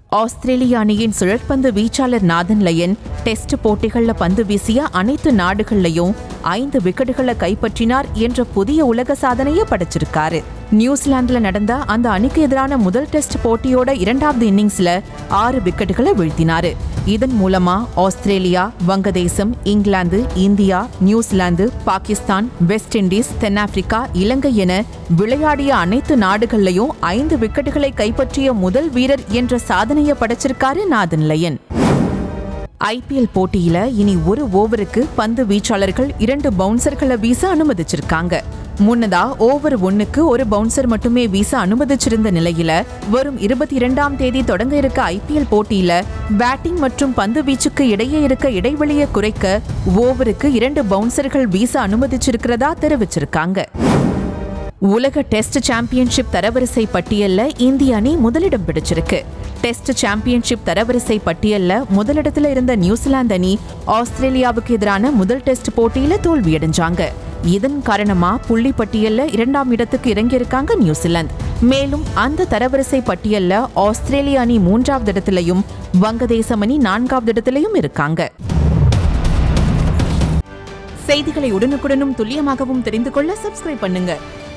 ஆஸ்திரேலிய அணியின் சுழற்பந்து வீச்சாளர் நாதன் லயன் டெஸ்ட் போட்டிகள்ல பந்து வீசிய அனைத்து நாடுகள்லயும் ஐந்து விக்கெட்டுகளை கைப்பற்றினார் என்ற புதிய உலக சாதனையை படைச்சிருக்காரு நியூசிலாந்துல நடந்த அந்த அணிக்கு எதிரான முதல் டெஸ்ட் போட்டியோட இரண்டாவது இன்னிங்ஸ்ல ஆறு விக்கெட்டுகளை வீழ்த்தினாரு இதன் மூலமா ஆஸ்திரேலியா வங்கதேசம் இங்கிலாந்து India New Zealand Pakistan West Indies தென்னாப்பிரிக்கா இலங்கை என விளையாடிய அனைத்து நாடுகள்லயும் ஐந்து விக்கெட்டுகளை கைப்பற்றிய முதல் வீரர் என்ற சாதனையை படைச்சிருக்காரு நாதன் லயன் ஐபிஎல் போட்டியில இனி ஒரு ஓவருக்கு பந்து வீச்சாளர்கள் இரண்டு பவுன்சர்களை வீச அனுமதிச்சிருக்காங்க முன்னதா ஓவர் ஒன்னுக்கு ஒரு பவுன்சர் மட்டுமே வீச அனுமதிச்சிருந்த நிலையில வரும் இருபத்தி இரண்டாம் தேதி தொடங்க இருக்க ஐபிஎல் போட்டியில பேட்டிங் மற்றும் பந்து வீச்சுக்கு இடையே இருக்க இடைவெளியை குறைக்க ஓவருக்கு இரண்டு பவுன்சர்கள் வீச அனுமதிச்சிருக்கிறதா தெரிவிச்சிருக்காங்க உலக டெஸ்ட் சாம்பியன்ஷிப் தரவரிசை பட்டியல்ல இந்திய அணி முதலிடம் பிடிச்சிருக்கு டெஸ்ட் சாம்பியன்ஷிப் தரவரிசை பட்டியல்ல முதலிடத்துல இருந்த நியூசிலாந்து அணி ஆஸ்திரேலியாவுக்கு எதிரான முதல் டெஸ்ட் போட்டியில தோல்வியடைஞ்சாங்க இதன் காரணமா புள்ளி பட்டியல்ல இரண்டாம் இடத்துக்கு இறங்கியிருக்காங்க நியூசிலாந்து மேலும் அந்த தரவரிசை பட்டியல்ல ஆஸ்திரேலிய அணி மூன்றாவது இடத்திலையும் வங்கதேசம் அணி நான்காவது இடத்திலையும் இருக்காங்க செய்திகளை உடனுக்குடனும் துல்லியமாகவும் தெரிந்து கொள்ள சப்ஸ்கிரைப் பண்ணுங்க